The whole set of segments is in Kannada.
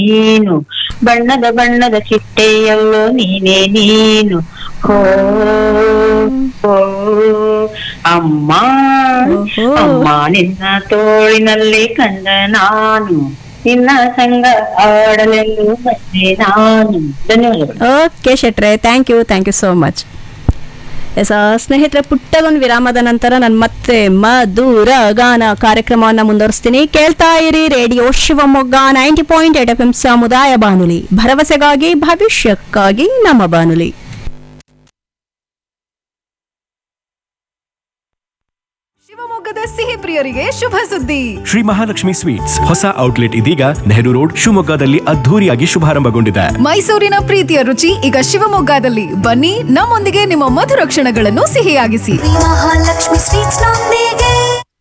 ನೀನು ಬಣ್ಣದ ಬಣ್ಣದ ಚಿಟ್ಟೆಯಲ್ಲೋ ನೀನೇ ನೀನು ಹೋ ಹೋ ಅಮ್ಮ ಓಹೋ. ಅಮ್ಮ ನಿನ್ನ ತೋಳಿನಲ್ಲಿ ಕಂಡ ನಾನು ನಿನ್ನ ಸಂಗ ಆಡಲೆಂದು ಬಂದೆ ನಾನು ಧನ್ಯವಾದಗಳು ಓಕೆ ಶೆಟ್ರೆ thank you thank you so much yes ಸ್ನೇಹಿತರೆ ಪುಟ್ಟದೊಂದು ವಿರಾಮದ ನಂತರ ನಾನು ಮತ್ತೆ ಮಧುರ ಗಾನ ಕಾರ್ಯಕ್ರಮವನ್ನು ಮುಂದುವರಿಸ್ತೀನಿ ಕೇಳ್ತಾ ಇರಿ radio Shivamogga ninety point eight F M ಸಮುದಾಯ ಬಾನುಲಿ ಭರವಸೆಗಾಗಿ ಭವಿಷ್ಯಕ್ಕಾಗಿ ನಮ್ಮ ಬಾನುಲಿ ಶಿವಮೊಗ್ಗದ ಸಿಹಿ ಪ್ರಿಯರಿಗೆ ಶುಭ ಸುದ್ದಿ ಶ್ರೀ ಮಹಾಲಕ್ಷ್ಮಿ ಸ್ವೀಟ್ಸ್ ಹೊಸ ಔಟ್ಲೆಟ್ ಇದೀಗ ನೆಹರು ರೋಡ್ ಶಿವಮೊಗ್ಗದಲ್ಲಿ ಅದ್ಧೂರಿಯಾಗಿ ಶುಭಾರಂಭಗೊಂಡಿದೆ ಮೈಸೂರಿನ ಪ್ರೀತಿಯ ರುಚಿ ಈಗ ಶಿವಮೊಗ್ಗದಲ್ಲಿ ಬನ್ನಿ ನಮ್ಮೊಂದಿಗೆ ನಿಮ್ಮ ಮಧುರ ಕ್ಷಣಗಳನ್ನು ಸಿಹಿಯಾಗಿಸಿ ಮಹಾಲಕ್ಷ್ಮಿ ಸ್ವೀಟ್ಸ್ ನೊಂದಿಗೆ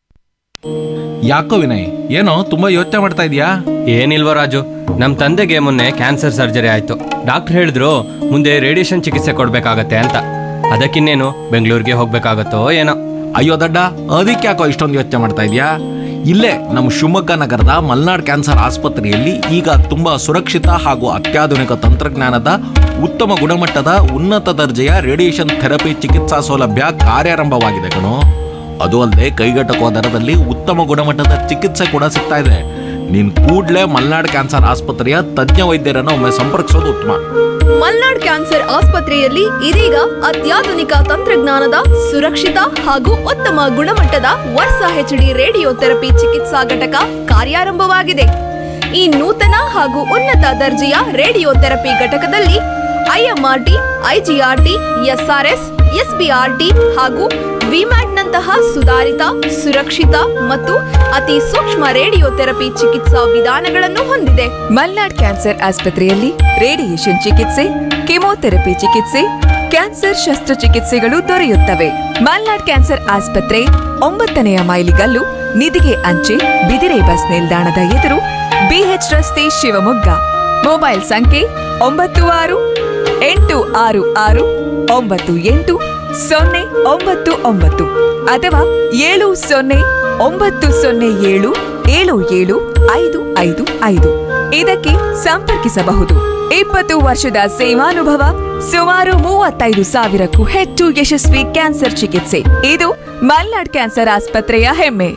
ಯಾಕೋ ವಿನಯ್ ಏನೋ ತುಂಬಾ ಯೋಚನೆ ಮಾಡ್ತಾ ಇದೀಯಾ ಏನಿಲ್ವ ರಾಜು ನಮ್ಮ ತಂದೆಗೆ ಮೊನ್ನೆ ಕ್ಯಾನ್ಸರ್ ಸರ್ಜರಿ ಆಯ್ತು ಡಾಕ್ಟರ್ ಹೇಳಿದ್ರು ಮುಂದೆ ರೇಡಿಯೇಷನ್ ಚಿಕಿತ್ಸೆ ಕೊಡ್ಬೇಕಾಗತ್ತೆ ಅಂತ ಅದಕ್ಕಿನ್ನೇನು ಬೆಂಗಳೂರಿಗೆ ಹೋಗ್ಬೇಕಾಗತ್ತೋ ಏನೋ ಅಯ್ಯೋ ದಡ್ಡ ಅದಕ್ಕೆ ಯಾಕೋ ಇಷ್ಟೊಂದು ಯೋಚನೆ ಮಾಡ್ತಾ ಇದೀಯಾ ಇಲ್ಲೇ ನಮ್ಮ ಶಿವಮೊಗ್ಗ ನಗರದ ಮಲ್ನಾಡ್ ಕ್ಯಾನ್ಸರ್ ಆಸ್ಪತ್ರೆಯಲ್ಲಿ ಈಗ ತುಂಬಾ ಸುರಕ್ಷಿತ ಹಾಗೂ ಅತ್ಯಾಧುನಿಕ ತಂತ್ರಜ್ಞಾನದ ಉತ್ತಮ ಗುಣಮಟ್ಟದ ಉನ್ನತ ದರ್ಜೆಯ ರೇಡಿಯೇಷನ್ ಥೆರಪಿ ಚಿಕಿತ್ಸಾ ಸೌಲಭ್ಯ ಕಾರ್ಯಾರಂಭವಾಗಿದೆ ಕಣೋ ಅದು ಅಲ್ಲದೆ ಕೈಗೆಟಕುವ ದರದಲ್ಲಿ ಉತ್ತಮ ಗುಣಮಟ್ಟದ ಚಿಕಿತ್ಸೆ ಕೂಡ ಸಿಗ್ತಾ ಇದೆ ನೀನ್ ಕೂಡ್ಲೇ ಮಲ್ನಾಡ್ ಕ್ಯಾನ್ಸರ್ ಆಸ್ಪತ್ರೆಯ ತಜ್ಞ ವೈದ್ಯರನ್ನು ಒಮ್ಮೆ ಸಂಪರ್ಕಿಸೋದು ಉತ್ತಮ ಮಲ್ನಾಡ್ ಕ್ಯಾನ್ಸರ್ ಆಸ್ಪತ್ರೆಯಲ್ಲಿ ಇದೀಗ ಅತ್ಯಾಧುನಿಕ ತಂತ್ರಜ್ಞಾನದ ಸುರಕ್ಷಿತ ಹಾಗೂ ಉತ್ತಮ ಗುಣಮಟ್ಟದ ವರ್ಷ ಹೆಚ್ಡಿ ರೇಡಿಯೋ ಥೆರಪಿ ಚಿಕಿತ್ಸಾ ಘಟಕ ಕಾರ್ಯಾರಂಭವಾಗಿದೆ ಈ ನೂತನ ಹಾಗೂ ಉನ್ನತ ದರ್ಜೆಯ ರೇಡಿಯೋ ಥೆರಪಿ ಘಟಕದಲ್ಲಿ ಐಎಂಆರ್ಟಿ ಐಜಿಆರ್ಟಿ ಎಸ್ಆರ್ಎಸ್ ಎಸ್ಬಿಆರ್ಟಿ ಹಾಗೂ ವಿಮ್ಯಾಟ್ನಂತಹ ಸುಧಾರಿತ ಸುರಕ್ಷಿತ ಮತ್ತು ಅತಿ ಸೂಕ್ಷ್ಮ ರೇಡಿಯೋ ಥೆರಪಿ ಚಿಕಿತ್ಸಾ ವಿಧಾನಗಳನ್ನು ಹೊಂದಿದೆ ಮಲ್ನಾಡ್ ಕ್ಯಾನ್ಸರ್ ಆಸ್ಪತ್ರೆಯಲ್ಲಿ ರೇಡಿಯೇಷನ್ ಚಿಕಿತ್ಸೆ ಕೆಮೊಥೆರಪಿ ಚಿಕಿತ್ಸೆ ಕ್ಯಾನ್ಸರ್ ಶಸ್ತ್ರಚಿಕಿತ್ಸೆಗಳು ದೊರೆಯುತ್ತವೆ ಮಲ್ನಾಡ್ ಕ್ಯಾನ್ಸರ್ ಆಸ್ಪತ್ರೆ ಒಂಬತ್ತನೆಯ ಮೈಲಿಗಲ್ಲು ನಿಧಿಗೆ ಅಂಚೆ ಬಿದಿರೆ ಬಸ್ ನಿಲ್ದಾಣದ ಎದುರು ಬಿಎಚ್ ರಸ್ತೆ ಶಿವಮೊಗ್ಗ ಮೊಬೈಲ್ ಸಂಖ್ಯೆ ಒಂಬತ್ತು ಆರು ಎಂಟು ಆರು ಆರು ಒಂಬತ್ತು ಎಂಟು ಸೊನ್ನೆ ಒಂಬತ್ತು ಒಂಬತ್ತು ಅಥವಾ ಏಳು ಸೊನ್ನೆ ಒಂಬತ್ತು ಸೊನ್ನೆ ಏಳು ಏಳು ಏಳು ಐದು ಐದು ಐದು ಇದಕ್ಕೆ ಸಂಪರ್ಕಿಸಬಹುದು ಇಪ್ಪತ್ತು ವರ್ಷದ ಸೇವಾನುಭವ ಸುಮಾರು ಮೂವತ್ತೈದು ಸಾವಿರಕ್ಕೂ ಹೆಚ್ಚು ಯಶಸ್ವಿ ಕ್ಯಾನ್ಸರ್ ಚಿಕಿತ್ಸೆ ಇದು ಮಲ್ನಾಡ್ ಕ್ಯಾನ್ಸರ್ ಆಸ್ಪತ್ರೆಯ ಹೆಮ್ಮೆ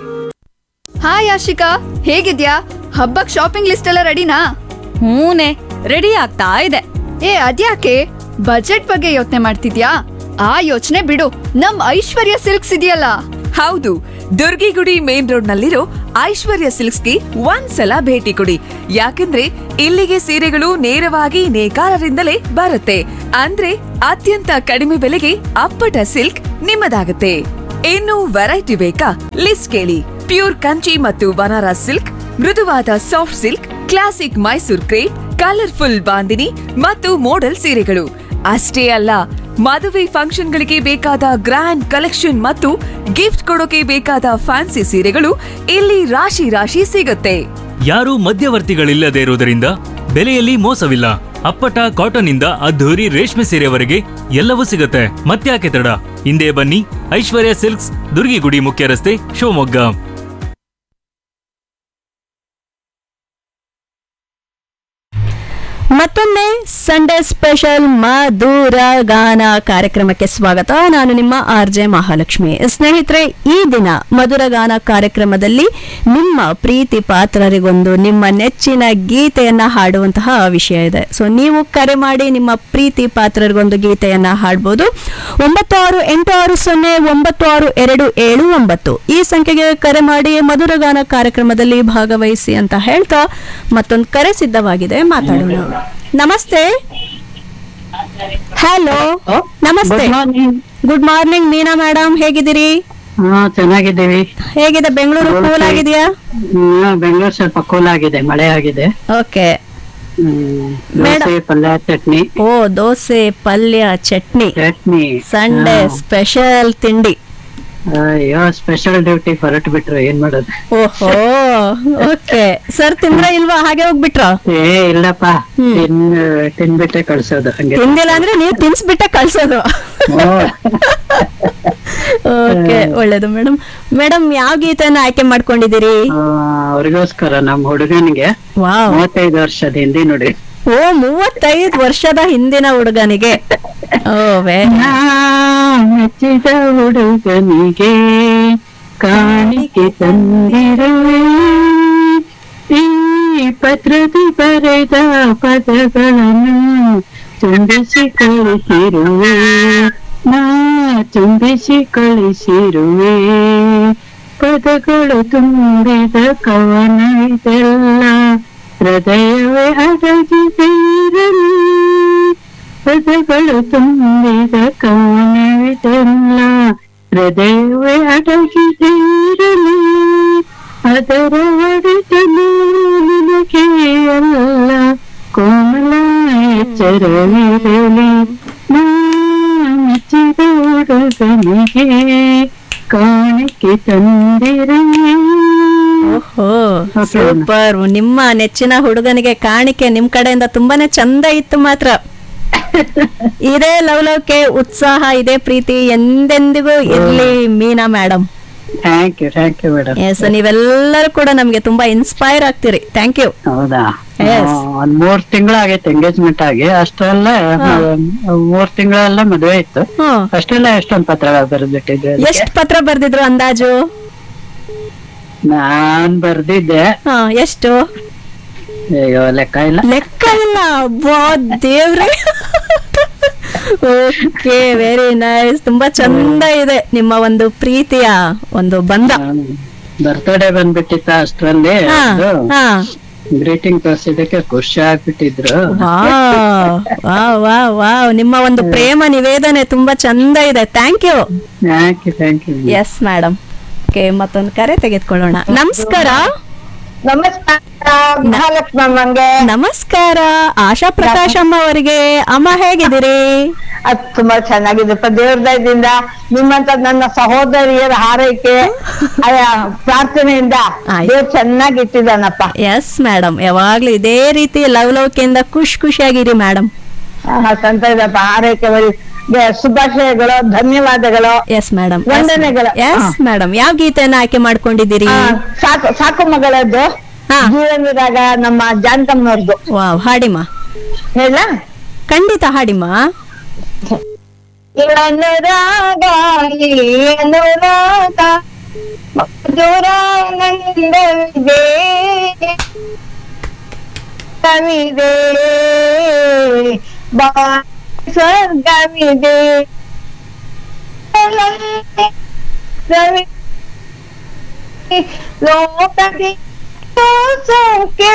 ಹಾಯ್ ಆಶಿಕಾ ಹೇಗಿದ್ಯಾ ಹಬ್ಬಕ್ ಶಾಪಿಂಗ್ ಲಿಸ್ಟ್ ಎಲ್ಲ ರೆಡಿನಾ ಹೂನೆ ರೆಡಿ ಆಗ್ತಾ ಇದೆ ಏ ಅದ್ಯಾಕೆ ಬಜೆಟ್ ಬಗ್ಗೆ ಯೋಚನೆ ಮಾಡ್ತಿದ್ಯಾ ಆ ಯೋಚನೆ ಬಿಡು ನಮ್ ಐಶ್ವರ್ಯ ಸಿಲ್ಕ್ಸ್ ಇದೆಯಲ್ಲ ಹೌದು ದುರ್ಗಿಗುಡಿ ಮೇನ್ ರೋಡ್ ನಲ್ಲಿರೋ ಐಶ್ವರ್ಯ ಸಿಲ್ಕ್ಸ್ಗೆ ಒಂದ್ಸಲ ಭೇಟಿ ಕೊಡಿ ಯಾಕಂದ್ರೆ ಇಲ್ಲಿಗೆ ಸೀರೆಗಳು ನೇರವಾಗಿ ನೇಕಾರರಿಂದಲೇ ಬರುತ್ತೆ ಅಂದ್ರೆ ಅತ್ಯಂತ ಕಡಿಮೆ ಬೆಲೆಗೆ ಅಪ್ಪಟ ಸಿಲ್ಕ್ ನಿಮ್ಮದಾಗುತ್ತೆ ಇನ್ನು ವೆರೈಟಿ ಬೇಕಾ ಲಿಸ್ಟ್ ಕೇಳಿ ಪ್ಯೂರ್ ಕಂಚಿ ಮತ್ತು ಬನಾರಸ್ ಸಿಲ್ಕ್ ಮೃದುವಾದ soft silk classic Mysore crepe colourful bandhani ಮತ್ತು ಮೋಡಲ್ ಸೀರೆಗಳು ಅಷ್ಟೇ ಅಲ್ಲ ಮದುವೆ ಫಂಕ್ಷನ್ಗಳಿಗೆ ಬೇಕಾದ ಗ್ರ್ಯಾಂಡ್ ಕಲೆಕ್ಷನ್ ಮತ್ತು ಗಿಫ್ಟ್ ಕೊಡೋಕೆ ಬೇಕಾದ ಫ್ಯಾನ್ಸಿ ಸೀರೆಗಳು ಇಲ್ಲಿ ರಾಶಿ ರಾಶಿ ಸಿಗುತ್ತೆ ಯಾರೂ ಮಧ್ಯವರ್ತಿಗಳಿಲ್ಲದೆ ಇರುವುದರಿಂದ ಬೆಲೆಯಲ್ಲಿ ಮೋಸವಿಲ್ಲ ಅಪ್ಪಟ ಕಾಟನ್ ಇಂದ ಅದ್ಧೂರಿ ರೇಷ್ಮೆ ಸೀರೆವರೆಗೆ ಎಲ್ಲವೂ ಸಿಗುತ್ತೆ ಮತ್ತ್ಯಾಕೆ ತಡ ಹಿಂದೆ ಬನ್ನಿ ಐಶ್ವರ್ಯ ಸಿಲ್ಕ್ಸ್ ದುರ್ಗಿಗುಡಿ ಮುಖ್ಯ ರಸ್ತೆ ಶಿವಮೊಗ್ಗ ಮತ್ತೊಮ್ಮೆ ಸಂಡೇ ಸ್ಪೆಷಲ್ ಮಧುರ ಗಾನ ಕಾರ್ಯಕ್ರಮಕ್ಕೆ ಸ್ವಾಗತ ನಾನು ನಿಮ್ಮ ಆರ್ ಜೆ ಮಹಾಲಕ್ಷ್ಮಿ ಸ್ನೇಹಿತರೆ ಈ ದಿನ ಮಧುರ ಗಾನ ಕಾರ್ಯಕ್ರಮದಲ್ಲಿ ನಿಮ್ಮ ಪ್ರೀತಿ ಪಾತ್ರರಿಗೊಂದು ನಿಮ್ಮ ನೆಚ್ಚಿನ ಗೀತೆಯನ್ನ ಹಾಡುವಂತಹ ವಿಷಯ ಇದೆ ಸೊ ನೀವು ಕರೆ ಮಾಡಿ ನಿಮ್ಮ ಪ್ರೀತಿ ಪಾತ್ರರಿಗೊಂದು ಗೀತೆಯನ್ನ ಹಾಡ್ಬೋದು ಒಂಬತ್ತು ಆರು ಎಂಟು ಆರು ಸೊನ್ನೆ ಒಂಬತ್ತು ಆರು ಎರಡು ಏಳು ಒಂಬತ್ತು ಈ ಸಂಖ್ಯೆಗೆ ಕರೆ ಮಾಡಿ ಮಧುರ ಗಾನ ಕಾರ್ಯಕ್ರಮದಲ್ಲಿ ಭಾಗವಹಿಸಿ ಅಂತ ಹೇಳ್ತಾ ಮತ್ತೊಂದು ಕರೆ ಸಿದ್ಧವಾಗಿದೆ ಮಾತಾಡೋಣ ನಮಸ್ತೆ ಹಲೋ ನಮಸ್ತೆ good morning good morning Meena madam ಹೇಗಿದ್ದೀರಿ ಹಾ ಚೆನ್ನಾಗಿದ್ದೀವಿ ಹೇಗಿದೆ ಬೆಂಗಳೂರು ಕೂಲ್ ಆಗಿದೆಯಾ ಹ್ಮ್, ಬೆಂಗಳೂರು ಸ್ವಲ್ಪ ಕೂಲ್ ಆಗಿದೆ ಮಳೆ ಆಗಿದೆ ಓಕೆ ಹ್ಮ್, ಮೇಡಮ್. ದೋಸೆ ಪಲ್ಯ ಚಟ್ನಿ ಓ ದೋಸೆ ಪಲ್ಯ ಚಟ್ನಿ ಚಟ್ನಿ ಸಂಡೇ ಸ್ಪೆಷಲ್ ತಿಂಡಿ ಅಯ್ಯೋ ಸ್ಪೆಷಲ್ ಡ್ಯೂಟಿ ಹೊರಟು ಬಿಟ್ರು ಏನ್ ಮಾಡೋದು ಓಹೋ ಓಕೆ ಸರ್ ತಿಂದ್ರ ಇಲ್ವಾ ಹಾಗೆ ಹೋಗ್ಬಿಟ್ರ ಏ ಇಲ್ಲಪ್ಪ ತಿನ್ ತಿನ್ಬಿಟ್ಟೆ ಕಳ್ಸೋದು ಹಂಗೆ ತಿಂದಿಲ್ಲ ಅಂದ್ರೆ ನೀವು ತಿನ್ಸ್ಬಿಟ್ಟೆ ಕಳ್ಸೋದು ಓ. ಓಕೆ ಒಳ್ಳೇದು ಮೇಡಮ್ ಮೇಡಮ್ ಯಾವ ಗೀತೆಯನ್ನ ಆಯ್ಕೆ ಮಾಡ್ಕೊಂಡಿದ್ದೀರಿ ಆ, ಅವ್ರಿಗೋಸ್ಕರ ನಮ್ ಹುಡುಗನಿಗೆ ವಾವ್ ಮೂವತ್ತೈದು ವರ್ಷದ ಹಿಂದೆ ನೋಡಿ ಓ ಮೂವತ್ತೈದು ವರ್ಷದ ಹಿಂದಿನ ಹುಡುಗನಿಗೆ ಓ ವೇ ನಾ ಮೆಚ್ಚಿದ ಹುಡುಗನಿಗೆ ಕಾಣಿಕೆ ತಂದಿರುವೆ ಈ ಪತ್ರದಿ ಬರೆದ ಪದಗಳನ್ನು ತುಂಬಿಸಿ ಕಳಿಸಿರುವೆ ನಾ ತುಂಬಿಸಿ ಕಳಿಸಿರುವೆ ಪದಗಳು ತುಂಬಿದ ಕವನ ಇದೆಲ್ಲ ಹೃದಯವೇ ಅಡಗಿಸಿರಲಿ ಪದಗಳು ತುಂಬಿದ ಕವನವಿದೆಲ್ಲ ಹೃದಯವೇ ಅಡಗಿಸಿರಲಿ ಅದರ ಒಡೆತನ ನಿನಗೆ ಅಲ್ಲ ಕೋಮಲ ಎಚ್ಚರವಿರಲಿ ನಾ ಮೆಚ್ಚಿದ ಹುಡುಗನಿಗೆ ಕಾಣಿಕೆ ತಂದಿರಲಿ ಓಹೋ ಸೂಪರ್ ನಿಮ್ಮ ನೆಚ್ಚಿನ ಹುಡುಗನಿಗೆ ಕಾಣಿಕೆ ನಿಮ್ ಕಡೆಯಿಂದ ತುಂಬಾನೇ ಚಂದ ಇತ್ತು ಮಾತ್ರ ಇದೇ ಲವಲವಿಕೆ ಉತ್ಸಾಹ ಇದೇ ಪ್ರೀತಿ ಎಂದೆಂದಿಗೂ ಇರ್ಲಿ Meena madam thank you thank you madam yes ನೀವೆಲ್ಲರೂ ಕೂಡ ನಮ್ಗೆ ತುಂಬಾ ಇನ್ಸ್ಪೈರ್ ಆಗ್ತೀರಿ ಥ್ಯಾಂಕ್ ಯು ಹೌದಾ Yes. ಆ, ಒಂದ್ ಮೂರ್ ತಿಂಗಳಾಗೈತೆ ಎಂಗೇಜ್ಮೆಂಟ್ ಆಗಿ ಅಷ್ಟೆಲ್ಲ ಮೂರ್ ತಿಂಗಳೆಲ್ಲ ಮದ್ವೆ ಇತ್ತು ಹ್ಮ್ ಅಷ್ಟೆಲ್ಲ ಎಷ್ಟೊಂದ್ ಪತ್ರಗಳು ಬರೆದ್ಬಿಟ್ಟಿದ್ದೆ ಅದಕ್ಕೆ. ಎಷ್ಟ್ ಪತ್ರ ಬರ್ದಿದ್ರು ಅಂದಾಜು ನಾನ್ ಬರ್ದಿದ್ದೆ ಹಾ ಎಷ್ಟು ಅಯ್ಯೋ ಲೆಕ್ಕ ಇಲ್ಲ ಲೆಕ್ಕ ಇಲ್ಲ ಅಬ್ಬಾ ದೇವ್ರೆ ಓಕೆ ವೆರಿ ನೈಸ್ ತುಂಬಾ ಚಂದ ಇದೆ ನಿಮ್ಮ ಒಂದು ಪ್ರೀತಿಯ ಒಂದು ಬಂಧ ಬರ್ತ್ಡೇ ಬಂದ್ಬಿಟ್ಟಿತ್ತ ಅಷ್ಟ್ರಲ್ಲಿ ಹಾ ಹಾ ಗ್ರೀಟಿಂಗ್ ತೋರ್ಸಿದಕ್ಕೆ ಖುಷಿ ಆಗ್ಬಿಟ್ಟಿದ್ರು ವಾವ್ ವಾವ್ ವಾವ್ ವಾವ್ ನಿಮ್ಮ ಒಂದು ಪ್ರೇಮ ನಿವೇದನೆ ತುಂಬಾ ಚಂದ ಇದೆ thank you thank you thank you yes madam okay ಮತ್ತೊಂದು ಕರೆ ತೆಗೆದುಕೊಳ್ಳೋಣ ನಮಸ್ಕಾರ ನಮಸ್ಕಾರ ಮಹಾಲಕ್ಷ್ಮ ಅಮ್ಮಂಗೆ ನಮಸ್ಕಾರ ಆಶಾ ಪ್ರಕಾಶ್ ಅಮ್ಮ ಅವರಿಗೆ ಅಮ್ಮ ಹೇಗಿದ್ದೀರಿ ಅದ್ ತುಂಬಾ ಚೆನ್ನಾಗಿದೆಪ್ಪ ದೇವ್ರ ದಯದಿಂದ ನಿಮ್ಮಂತ ನನ್ನ ಸಹೋದರಿಯರ ಹಾರೈಕೆ ಆಯ ಪ್ರಾರ್ಥನೆಯಿಂದ ಆಯ್ತು. ದೇವ್ರು ಚೆನ್ನಾಗಿ ಇಟ್ಟಿದ್ದಾನಪ್ಪ ಎಸ್ ಮೇಡಮ್ ಯಾವಾಗ್ಲೂ ಇದೇ ರೀತಿ ಲವಲವಿಕೆಯಿಂದ ಖುಷಿ ಖುಷಿಯಾಗಿರಿ ಮೇಡಮ್ ಆ, ಸಂತ ಇದಪ್ಪ ಹಾರೈಕೆ ಬರೀ ಗೆ- ಶುಭಾಶಯಗಳು ಧನ್ಯವಾದಗಳು ಎಸ್ ಮೇಡಮ್ ವಂದನೆಗಳು. ಎಸ್ ಮೇಡಮ್ ಯಾವ ಗೀತೆಯನ್ನ ಆಯ್ಕೆ ಮಾಡ್ಕೊಂಡಿದ್ದೀರಿ ಆ, ಸಾಕು ಸಾಕು ಮಗಳದ್ದು ಹಾ. ಜೀವನದಾಗ ನಮ್ಮ ಜಾನಕಮ್ಮನವ್ರದ್ದು ವಾವ್ ಹಾಡಿಮ್ಮ ಹೇಳ ಖಂಡಿತ ಹಾಡಿಮ್ಮ ಅನುರಾಗ ಈ ಅನುರಾಗ ಮಧುರಾನಂದವಿದೆ ಕವಿದೆ ಬಾ ಸ್ವರ್ಗವಿದೆ ರವಿ ಲೋಕದಿ ಸೌಖ್ಯ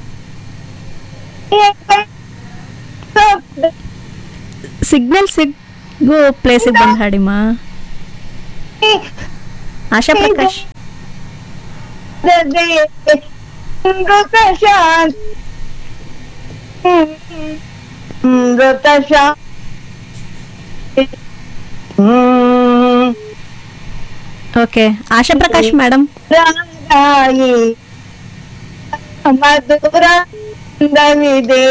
ಸಿಗ್ನಲ್ ಸಿಗೋ ಪ್ಲೇಸಿಗೆ ಬಂದು ಹಾಡಿಮ್ಮ ಆಶಾ ಪ್ರಕಾಶ್ ಮೃತ ಶಾಂತಿ ಮೃತ ಶಾಂತಿ ಹ್ಮ್ ಓಕೆ ಆಶಾ ಪ್ರಕಾಶ್ ಮೇಡಮ್ ರಾಗಾಯಿ ಮಧುರವಿದೆ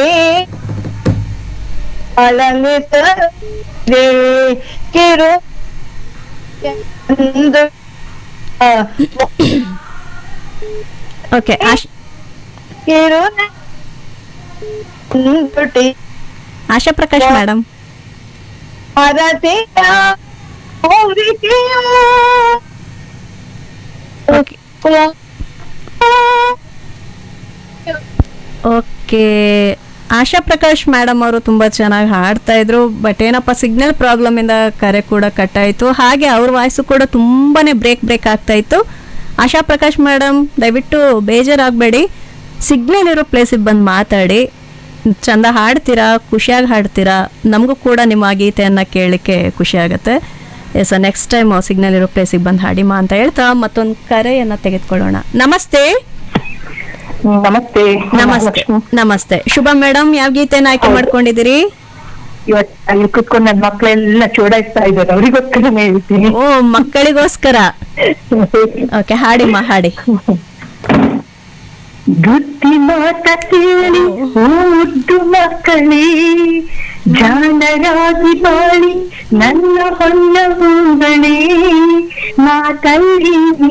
ಅಳಮಿಸದೆ ಕಿರು ಎಂದು ಓಕೆ ಆಶ್ ಕಿರು ನುಡಿ ಆಶಾ ಪ್ರಕಾಶ್ ಮೇಡಮ್ ಭಾರತೀಯ ಹೋರಿಕೆಯು okay okay Asha Prakash madam ಅವರು ತುಂಬಾ ಚೆನ್ನಾಗಿ ಹಾಡ್ತಾ ಇದ್ರು ಬಟ್ ಏನಪ್ಪ ಸಿಗ್ನಲ್ ಪ್ರಾಬ್ಲಮ್ ಇಂದ ಕರೆ ಕೂಡ ಕಟ್ ಆಯ್ತು ಹಾಗೆ ಅವ್ರ ವಾಯ್ಸು ಕೂಡ ತುಂಬಾನೇ ಬ್ರೇಕ್ ಬ್ರೇಕ್ ಆಗ್ತಾ ಇತ್ತು ಆಶಾ ಪ್ರಕಾಶ್ ಮೇಡಮ್ ದಯವಿಟ್ಟು ಬೇಜಾರಾಗಬೇಡಿ ಸಿಗ್ನಲ್ ಇರೋ ಪ್ಲೇಸಿಗೆ ಬಂದು ಮಾತಾಡಿ ಚಂದ ಹಾಡ್ತೀರಾ ಖುಷಿಯಾಗಿ ಹಾಡ್ತೀರಾ ನಮಗೂ ಕೂಡ ನಿಮ್ಮ ಗೀತೆಯನ್ನು ಕೇಳಲಿಕ್ಕೆ ಖುಷಿ ಆಗುತ್ತೆ ಎಸ್ ನೆಕ್ಸ್ಟ್ ಟೈಮ್ ಸಿಗ್ನಲ್ ಇರೋ ಪ್ಲೇಸಿಗೆ ಬಂದು ಹಾಡಿಮಾ ಅಂತ ಹೇಳ್ತಾ ಮತ್ತೊಂದು ಕರೆಯನ್ನು ತೆಗೆದುಕೊಳ್ಳೋಣ ನಮಸ್ತೆ ನಮಸ್ತೆ ನಮಸ್ತೆ ನಮಸ್ತೆ ಶುಭ ಮೇಡಮ್ ಯಾವ ಗೀತೆನ ಆಯ್ಕೆ ಮಾಡ್ಕೊಂಡಿದ್ದೀರಿ ಇವತ್ತು ಅಲ್ಲಿ ಕುತ್ಕೊಂಡು ನನ್ನ ಮಕ್ಕಳೆಲ್ಲ ಚೋಡಾಯಿಸ್ತಾ ಇದ್ದಾರೆ ಅವ್ರಿಗೋಸ್ಕರನೇ ಹೇಳ್ತೀನಿ ಓ ಮಕ್ಕಳಿಗೋಸ್ಕರ ಓಕೆ ಹಾಡಿಮ್ಮ ಹಾಡಿ ಬುದ್ಧಿ ಮಾತ ಕೇಳಿ ಮುದ್ದು ಮಕ್ಕಳೇ ಜಾಣರಾಗಿ ಬಾಳಿ ನನ್ನ ಹೊನ್ನ ಹೂಗಳೇ ಮಾತಲ್ಲಿ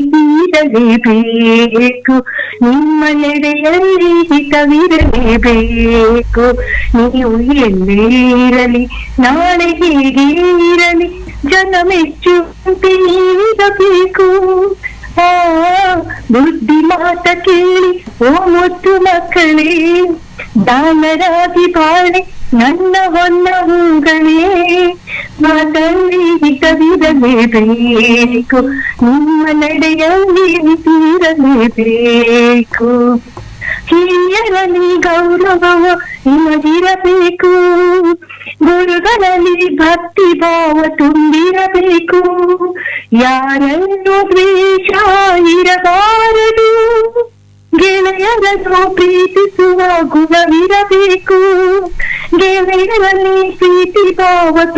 ಇರಲೇಬೇಕು ನಿಮ್ಮ ನೆಡೆಯಲ್ಲಿ ಹಿತವಿರಲೇಬೇಕು ನೀವು ಎಲ್ಲೇ ಇರಲಿ ನಾಳೆ ಹೇಗೆ ಇರಲಿ ಜನ ಮೆಚ್ಚುವಂತೆ ನೀಡಬೇಕು ಆ ಬುದ್ಧಿ ಮಾತ ಕೇಳಿ ಓ ಮುದ್ದು ಮಕ್ಕಳೇ ದಾನರಾಗಿ ಬಾಳೆ ನನ್ನ ಹೊನ್ನ ಹೂಗಳೇ ಮಾತಲ್ಲಿ ಹಿತವಿರಲೇಬೇಕು ನಿಮ್ಮ ನಡೆಯಲ್ಲಿ ಇರಲೇಬೇಕು ಹಿರಿಯರಲ್ಲಿ ಗೌರವವು ನಿಮಗಿರಬೇಕು ಗುರುಗಳಲ್ಲಿ ಭಕ್ತಿ ಭಾವ ತುಂಬಿರಬೇಕು ಯಾರನ್ನು ದ್ವೇಷ ಇರಬಾರದು ಗೆಳೆಯರನ್ನು ಪ್ರೀತಿಸುವ ಗುಣವಿರಬೇಕು ಗೆಳೆಯರಲ್ಲಿ ಪ್ರೀತಿ ಭಾವ